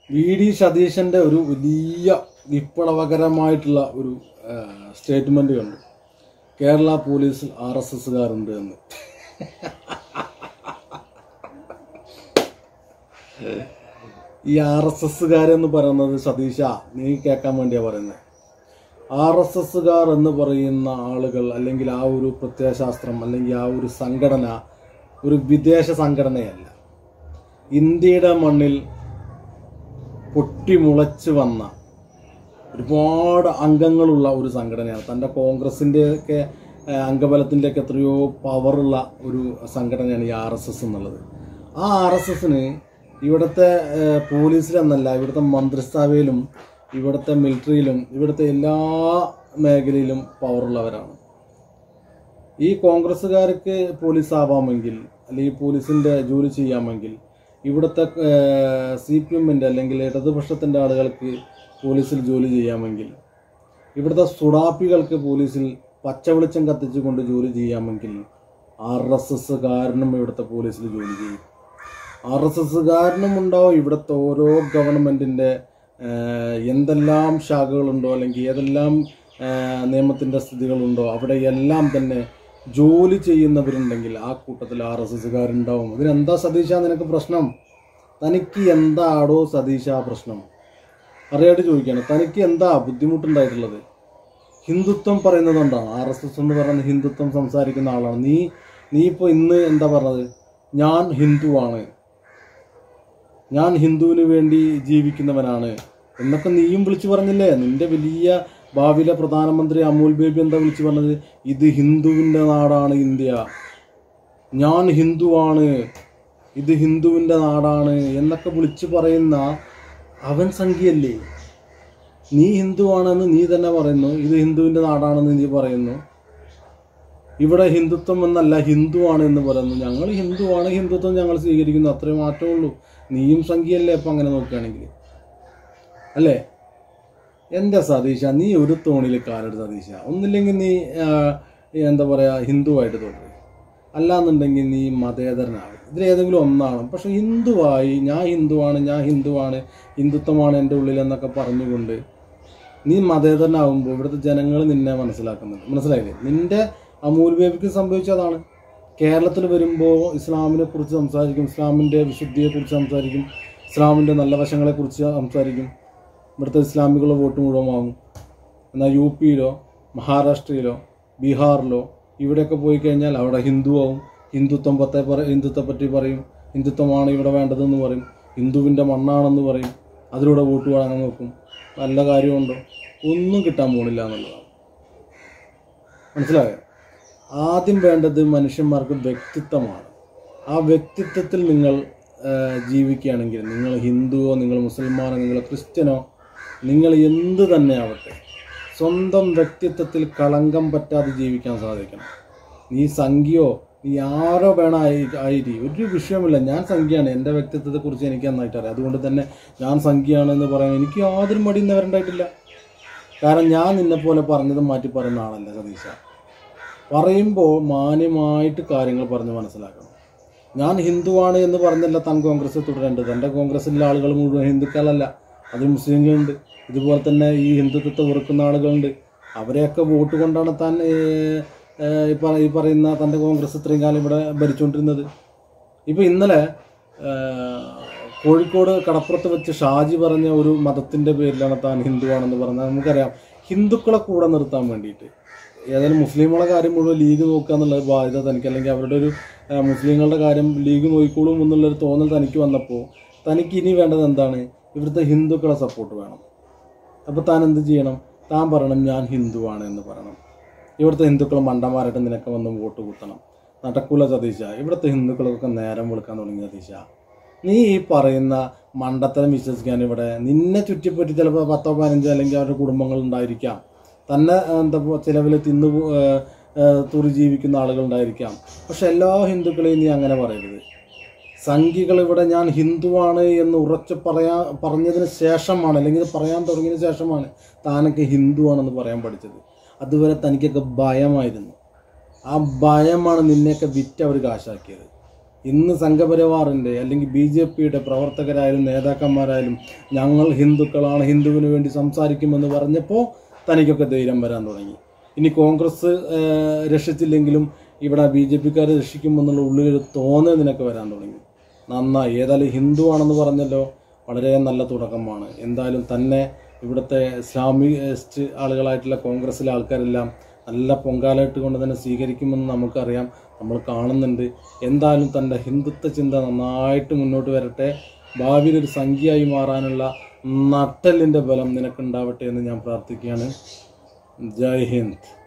V D സതീശൻ്റെ ഒരു വലിയ വിപ്ലവകരമായിട്ടുള്ള ഒരു സ്റ്റേറ്റ്മെന്റ് കണ്ടു കേരള പോലീസിൽ ആർ എസ് എസ്സുകാരുണ്ട് എന്ന് ഈ ആർ എസ് എസ്സുകാരെന്ന് പറയുന്നത് സതീശ നീ കേൾക്കാൻ വേണ്ടിയാ പറയുന്നത് ആർ എസ് എസ്സുകാർ എന്ന് പറയുന്ന ആളുകൾ അല്ലെങ്കിൽ ആ ഒരു പ്രത്യയശാസ്ത്രം അല്ലെങ്കിൽ ആ ഒരു സംഘടന ഒരു വിദേശ സംഘടനയല്ല ഇന്ത്യയുടെ മണ്ണിൽ പൊട്ടിമുളച്ച് വന്ന ഒരുപാട് അംഗങ്ങളുള്ള ഒരു സംഘടനയാണ് തൻ്റെ കോൺഗ്രസിൻ്റെ ഒക്കെ അംഗബലത്തിൻ്റെ ഒക്കെ എത്രയോ പവറുള്ള ഒരു സംഘടനയാണ് ഈ ആർ എസ് എസ് എന്നുള്ളത് ആ ആർ എസ് എസിന് ഇവിടുത്തെ ഏഹ്, പോലീസിലെന്നല്ല ഇവിടുത്തെ മന്ത്രിസഭയിലും ഇവിടുത്തെ മിലിറ്ററിയിലും ഇവിടുത്തെ എല്ലാ മേഖലയിലും പവറുള്ളവരാണ് ഈ കോൺഗ്രസ്സുകാർക്ക് പോലീസ് ആവാമെങ്കിൽ അല്ലെങ്കിൽ പോലീസിന്റെ ജോലി ചെയ്യാമെങ്കിൽ ഇവിടുത്തെ സി പി എമ്മിന്റെ അല്ലെങ്കിൽ ഇടതുപക്ഷത്തിന്റെ ആളുകൾക്ക് പോലീസിൽ ജോലി ചെയ്യാമെങ്കിൽ ഇവിടുത്തെ സുഡാപ്പികൾക്ക് പോലീസിൽ പച്ചവെളിച്ചം കത്തിച്ചുകൊണ്ട് ജോലി ചെയ്യാമെങ്കിൽ ആർ എസ് എസ്സുകാരനും ഇവിടുത്തെ പോലീസിൽ ജോലി ചെയ്യും ആർ എസ് എസ്സുകാരനും ഉണ്ടാവും ഇവിടുത്തെ ഓരോ ഗവൺമെന്റിന്റെ ഏഹ്, എന്തെല്ലാം ശാഖകളുണ്ടോ അല്ലെങ്കിൽ ഏതെല്ലാം ഏഹ്, നിയമത്തിന്റെ സ്ഥിതികളുണ്ടോ അവിടെ എല്ലാം തന്നെ ജോലി ചെയ്യുന്നവരുണ്ടെങ്കിൽ ആ കൂട്ടത്തിൽ ആർ എസ് എസ്സുകാരുണ്ടാവും ഇതിനെന്താ സതീശ നിനക്ക് പ്രശ്നം തനിക്ക് എന്താടോ സതീശ പ്രശ്നം അറിയായിട്ട് ചോദിക്കുകയാണ് തനിക്ക് എന്താ ബുദ്ധിമുട്ടുണ്ടായിട്ടുള്ളത് ഹിന്ദുത്വം പറയുന്നതുകൊണ്ടാണ് ആർ എസ് എസ് എന്ന് പറയുന്ന ഹിന്ദുത്വം സംസാരിക്കുന്ന ആളാണ് നീ നീ ഇപ്പോൾ ഇന്ന് എന്താ പറഞ്ഞത് ഞാൻ ഹിന്ദുവാണ് ഞാൻ ഹിന്ദുവിന് വേണ്ടി ജീവിക്കുന്നവനാണ് എന്നൊക്കെ നീയും വിളിച്ചു പറഞ്ഞില്ലേ നിന്റെ വലിയ ഭാവിയിലെ പ്രധാനമന്ത്രി അമൂൽ ബേബി എന്താ വിളിച്ചു പറഞ്ഞത് ഇത് ഹിന്ദുവിൻ്റെ നാടാണ് ഇന്ത്യ ഞാൻ ഹിന്ദുവാണ് ഇത് ഹിന്ദുവിൻ്റെ നാടാണ് എന്നൊക്കെ വിളിച്ചു പറയുന്ന അവൻ സംഖ്യയല്ലേ നീ ഹിന്ദുവാണെന്ന് നീ തന്നെ പറയുന്നു ഇത് ഹിന്ദുവിൻ്റെ നാടാണെന്ന് നീ പറയുന്നു ഇവിടെ ഹിന്ദുത്വം എന്നല്ല ഹിന്ദുവാണ് എന്ന് പറയുന്നു ഞങ്ങൾ ഹിന്ദുവാണ് ഹിന്ദുത്വം ഞങ്ങൾ സ്വീകരിക്കുന്നു അത്രേ മാറ്റമുള്ളൂ നീയും സംഖ്യയല്ലേ അപ്പം അങ്ങനെ നോക്കുകയാണെങ്കിൽ അല്ലേ എന്താ സതീശ നീ ഒരു തോണിയിൽ കാലെടുത്ത് സതീശ ഒന്നില്ലെങ്കിൽ നീ ആ, എന്താ പറയുക ഹിന്ദുവായിട്ട് തുടരുക അല്ലാന്നുണ്ടെങ്കിൽ നീ മതേതരനാവും ഇതിലേതെങ്കിലും ഒന്നാണ് പക്ഷെ ഹിന്ദുവായി ഞാൻ ഹിന്ദുവാണ് ഞാൻ ഹിന്ദുവാണ് ഹിന്ദുത്വമാണ് എൻ്റെ ഉള്ളിൽ എന്നൊക്കെ പറഞ്ഞുകൊണ്ട് നീ മതേതരനാവുമ്പോൾ ഇവിടുത്തെ ജനങ്ങൾ നിന്നെ മനസ്സിലാക്കുന്നുണ്ട് മനസ്സിലായില്ലേ നിന്റെ അമൂൽ ബേബിക്ക് സംഭവിച്ചതാണ് കേരളത്തിൽ വരുമ്പോൾ ഇസ്ലാമിനെ കുറിച്ച് സംസാരിക്കും ഇസ്ലാമിൻ്റെ വിശുദ്ധിയെക്കുറിച്ച് സംസാരിക്കും ഇസ്ലാമിൻ്റെ നല്ല വശങ്ങളെക്കുറിച്ച് സംസാരിക്കും ഇവിടുത്തെ ഇസ്ലാമികൾ വോട്ട് മുഴുവൻ വാങ്ങും എന്നാൽ യു പിയിലോ മഹാരാഷ്ട്രയിലോ ബീഹാറിലോ ഇവിടെയൊക്കെ പോയി കഴിഞ്ഞാൽ അവിടെ ഹിന്ദുവാവും ഹിന്ദുത്വം പത്തെ പറ ഹിന്ദുത്വത്തെ പറ്റി പറയും ഹിന്ദുത്വമാണ് ഇവിടെ വേണ്ടതെന്ന് പറയും ഹിന്ദുവിൻ്റെ മണ്ണാണെന്ന് പറയും അതിലൂടെ വോട്ട് വാങ്ങാൻ നോക്കും നല്ല കാര്യമുണ്ടോ ഒന്നും കിട്ടാൻ പോണില്ല എന്നുള്ളതാണ് മനസ്സിലായോ ആദ്യം വേണ്ടത് മനുഷ്യന്മാർക്ക് വ്യക്തിത്വമാണ് ആ വ്യക്തിത്വത്തിൽ നിങ്ങൾ ആ, ജീവിക്കുകയാണെങ്കിൽ നിങ്ങൾ ഹിന്ദുവോ നിങ്ങൾ മുസൽമാനോ നിങ്ങൾ ക്രിസ്ത്യനോ നിങ്ങൾ എന്ത് തന്നെ ആവട്ടെ സ്വന്തം വ്യക്തിത്വത്തിൽ കളങ്കം പറ്റാതെ ജീവിക്കാൻ സാധിക്കണം നീ സംഖ്യയോ നീ ആരോ വേണം ആയി ആയിരി ഒരു വിഷയമില്ല ഞാൻ സംഖ്യയാണ് എൻ്റെ വ്യക്തിത്വത്തെക്കുറിച്ച് എനിക്ക് നന്നായിട്ട് അറിയാം അതുകൊണ്ട് തന്നെ ഞാൻ സംഖ്യയാണെന്ന് പറയാൻ എനിക്ക് യാതൊരു മടിയും വരണ്ടായിട്ടില്ല കാരണം ഞാൻ നിന്നെ പോലെ പറഞ്ഞത് മാറ്റി പറയുന്ന ആളല്ല സതീശ പറയുമ്പോൾ മാന്യമായിട്ട് കാര്യങ്ങൾ പറഞ്ഞ് മനസ്സിലാക്കണം ഞാൻ ഹിന്ദുവാണ് എന്ന് പറഞ്ഞല്ല താൻ കോൺഗ്രസ് തുടരേണ്ടത് എൻ്റെ കോൺഗ്രസ്സിലെ ആളുകൾ മുഴുവൻ ഹിന്ദുക്കളല്ല അതിൽ മുസ്ലിങ്ങളുണ്ട് ഇതുപോലെ തന്നെ ഈ ഹിന്ദുത്വത്തെ വെറുക്കുന്ന ആളുകളുണ്ട് അവരെയൊക്കെ വോട്ട് കൊണ്ടാണ് താൻ ഏഹ്, ഏഹ്, ഈ പറ- ഈ പറയുന്ന തൻ്റെ കോൺഗ്രസ് ഇത്രയും കാലം ഇവിടെ ഭരിച്ചുകൊണ്ടിരുന്നത് ഇപ്പോൾ ഇന്നലെ ഏഹ്, കോഴിക്കോട് കടപ്പുറത്ത് വെച്ച് ഷാജി പറഞ്ഞ ഒരു മതത്തിൻ്റെ പേരിലാണ് താൻ ഹിന്ദുവാണെന്ന് പറഞ്ഞാൽ നമുക്കറിയാം ഹിന്ദുക്കളെ കൂടെ നിർത്താൻ വേണ്ടിയിട്ട് ഏതായാലും മുസ്ലിമുകളുടെ കാര്യം മുഴുവൻ ലീഗ് നോക്കുക എന്നുള്ള ഒരു ബാധ്യത തനിക്ക് അല്ലെങ്കിൽ അവരുടെ ഒരു ആ, മുസ്ലിങ്ങളുടെ കാര്യം ലീഗ് നോക്കിക്കോളും എന്നുള്ളൊരു തോന്നൽ തനിക്ക് വന്നപ്പോൾ തനിക്ക് ഇനി വേണ്ടത് എന്താണ് ഇവിടുത്തെ ഹിന്ദുക്കളെ സപ്പോർട്ട് വേണം അപ്പോൾ താൻ എന്ത് ചെയ്യണം താൻ പറയണം ഞാൻ ഹിന്ദുവാണ് എന്ന് പറയണം ഇവിടുത്തെ ഹിന്ദുക്കൾ മണ്ടന്മാരായിട്ട് നിനക്ക് വന്ന് വോട്ട് കുത്തണം നടക്കൂല സതീശ ഇവിടുത്തെ ഹിന്ദുക്കൾക്കൊക്കെ നേരം വെളുക്കാൻ തുടങ്ങി സതീശ നീ ഈ പറയുന്ന മണ്ടത്തരം വിശ്വസിക്കാൻ ഇവിടെ നിന്നെ ചുറ്റിപ്പറ്റി ചിലപ്പോൾ പത്തോ പതിനഞ്ചോ അല്ലെങ്കിൽ അവരുടെ കുടുംബങ്ങൾ ഉണ്ടായിരിക്കാം തന്നെ ആ, എന്താ ചിലവിൽ തിന്നു പോ- ഏ, ഏ, തുറി ജീവിക്കുന്ന ആളുകൾ ഉണ്ടായിരിക്കാം പക്ഷെ എല്ലാ ഹിന്ദുക്കളെയും നീ അങ്ങനെ പറയരുത് സംഘികൾ ഇവിടെ ഞാൻ ഹിന്ദുവാണ് എന്ന് ഉറച്ച് പറയാ പറഞ്ഞതിന് ശേഷമാണ് അല്ലെങ്കിൽ ഇത് പറയാൻ തുടങ്ങിയതിന് ശേഷമാണ് താനൊക്കെ ഹിന്ദുവാണെന്ന് പറയാൻ പഠിച്ചത് അതുവരെ തനിക്കൊക്കെ ഭയമായിരുന്നു ആ ഭയമാണ് നിന്നെയൊക്കെ വിറ്റ് അവർ കാശാക്കിയത് ഇന്ന് സംഘപരിവാറിൻ്റെ അല്ലെങ്കിൽ ബി ജെ പിയുടെ പ്രവർത്തകരായാലും നേതാക്കന്മാരായാലും ഞങ്ങൾ ഹിന്ദുക്കളാണ് ഹിന്ദുവിന് വേണ്ടി സംസാരിക്കുമെന്ന് പറഞ്ഞപ്പോൾ തനിക്കൊക്കെ ധൈര്യം വരാൻ തുടങ്ങി ഇനി കോൺഗ്രസ് ഏഹ്, രക്ഷിച്ചില്ലെങ്കിലും ഇവിടെ ബി ജെ പിക്കാർ രക്ഷിക്കുമെന്നുള്ള ഉള്ളിലൊരു തോന്നൽ നിനക്ക് വരാൻ തുടങ്ങി നന്നായി ഏതായാലും ഹിന്ദു ആണെന്ന് പറഞ്ഞല്ലോ വളരെ നല്ല തുടക്കമാണ് എന്തായാലും തന്നെ ഇവിടുത്തെ ഇസ്ലാമിസ്റ്റ് ആളുകളായിട്ടുള്ള കോൺഗ്രസ്സിലെ ആൾക്കാരെല്ലാം നല്ല പൊങ്കാലയിട്ട് കൊണ്ട് തന്നെ സ്വീകരിക്കുമെന്ന് നമുക്കറിയാം നമ്മൾ കാണുന്നുണ്ട് എന്തായാലും തൻ്റെ ഹിന്ദുത്വ ചിന്ത നന്നായിട്ട് മുന്നോട്ട് വരട്ടെ ഭാവിയിൽ ഒരു സംഖ്യയായി മാറാനുള്ള നട്ടലിൻ്റെ ബലം നിനക്കുണ്ടാവട്ടെ എന്ന് ഞാൻ പ്രാർത്ഥിക്കുകയാണ് ജയ് ഹിന്ദ്